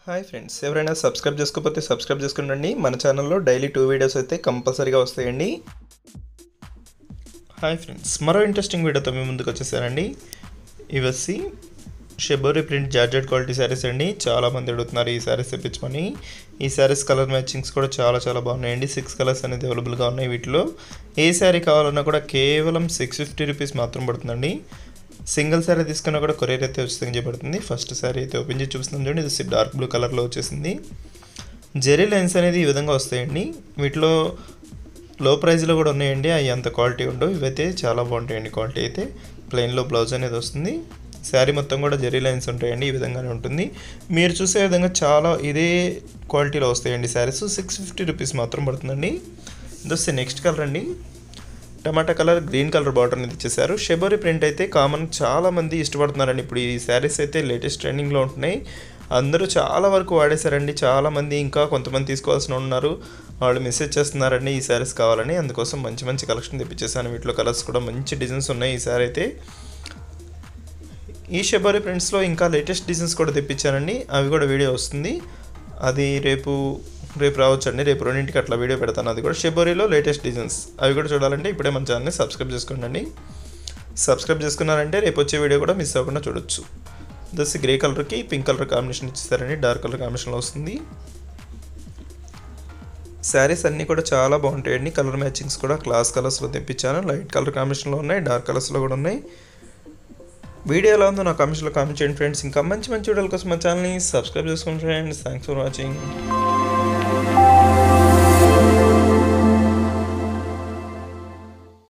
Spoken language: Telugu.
హాయ్ ఫ్రెండ్స్ ఎవరైనా సబ్స్క్రైబ్ చేసుకోకపోతే సబ్స్క్రైబ్ చేసుకోండి మన ఛానల్లో డైలీ టూ వీడియోస్ అయితే కంపల్సరీగా వస్తాయండి హాయ్ ఫ్రెండ్స్ మరో ఇంట్రెస్టింగ్ వీడియోతో మీ ముందుకు వచ్చేసానండి ఇవి వచ్చి shibori print georgette quality sarees అండి చాలా మంది అడుగుతున్నారు ఈ శారీస్ తెప్పించమని ఈ శారీస్ కలర్ మ్యాచింగ్స్ కూడా చాలా చాలా బాగున్నాయండి సిక్స్ కలర్స్ అనేది అవైలబుల్గా ఉన్నాయి వీటిలో ఏ శారీ కావాలన్నా కూడా కేవలం సిక్స్ ఫిఫ్టీ రూపీస్ మాత్రం పడుతుందండి సింగిల్ శారీ తీసుకున్నా కూడా కొరియర్ అయితే ఉచితంగా చేయబడుతుంది ఫస్ట్ శారీ అయితే ఓపెన్ చేసి చూపిస్తుంది చూడండి ఇది డార్క్ బ్లూ కలర్లో వచ్చేసింది జెరీ లైన్స్ అనేది ఈ విధంగా వస్తాయండి వీటిలో లో ప్రైస్లో కూడా ఉన్నాయండి అవి అంత క్వాలిటీ ఉండవు ఇవైతే చాలా బాగుంటాయండి క్వాలిటీ అయితే ప్లెయిన్లో బ్లౌజ్ అనేది వస్తుంది శారీ మొత్తం కూడా జెరీ లైన్స్ ఉంటాయండి ఈ విధంగానే ఉంటుంది మీరు చూసే విధంగా చాలా ఇదే క్వాలిటీలో వస్తాయండి శారీస్ సిక్స్ ఫిఫ్టీ రూపీస్ మాత్రం పడుతుందండి ఇది వస్తే నెక్స్ట్ కలర్ అండి tomato colour green colour border అనేది ఇచ్చేసారు షెబోరి ప్రింట్ అయితే కామన్ చాలా మంది ఇష్టపడుతున్నారండి ఇప్పుడు ఈ శారీస్ అయితే లేటెస్ట్ ట్రెండింగ్లో ఉంటున్నాయి అందరూ చాలా వరకు వాడేశారండి చాలా మంది ఇంకా కొంతమంది తీసుకోవాల్సిన ఉన్నారు వాళ్ళు మెసేజ్ చేస్తున్నారండి ఈ శారీస్ కావాలని అందుకోసం మంచి మంచి కలెక్షన్ తెప్పించేసాను వీటిలో కలర్స్ కూడా మంచి డిజైన్స్ ఉన్నాయి ఈ శారీ అయితే ఈ షెబోరి ప్రింట్స్లో ఇంకా లేటెస్ట్ డిజైన్స్ కూడా తెప్పించానండి అవి కూడా వీడియో వస్తుంది అది రేపు రేపు రావచ్చండి రేపు రెండింటికి అట్లా వీడియో పెడతాను అది కూడా షెబోరీలో లేటెస్ట్ డిజైన్స్ అవి కూడా చూడాలంటే ఇప్పుడే మన ఛానల్ని సబ్స్క్రైబ్ చేసుకోండి సబ్స్క్రైబ్ చేసుకున్నారంటే రేపు వచ్చే వీడియో కూడా మిస్ అవ్వకుండా చూడొచ్చు దస్ గ్రే కలర్కి పింక్ కలర్ కాంబినేషన్ ఇచ్చేస్తారండి డార్క్ కలర్ కాంబినేషన్లో వస్తుంది శారీస్ అన్నీ కూడా చాలా బాగుంటాయండి కలర్ మ్యాచింగ్స్ కూడా క్లాస్ కలర్స్లో తెప్పించాను లైట్ కలర్ కాంబినేషన్లో ఉన్నాయి డార్క్ కలర్స్లో కూడా ఉన్నాయి వీడియో ఎలా ఉందో నా కామెంట్స్లో కామెంట్ చేయండి ఫ్రెండ్స్ ఇంకా మంచి మంచి వీడియోల కోసం మా ఛానల్ని సబ్స్క్రైబ్ చేసుకోండి ఫ్రెండ్స్ థ్యాంక్స్ ఫర్ వాచింగ్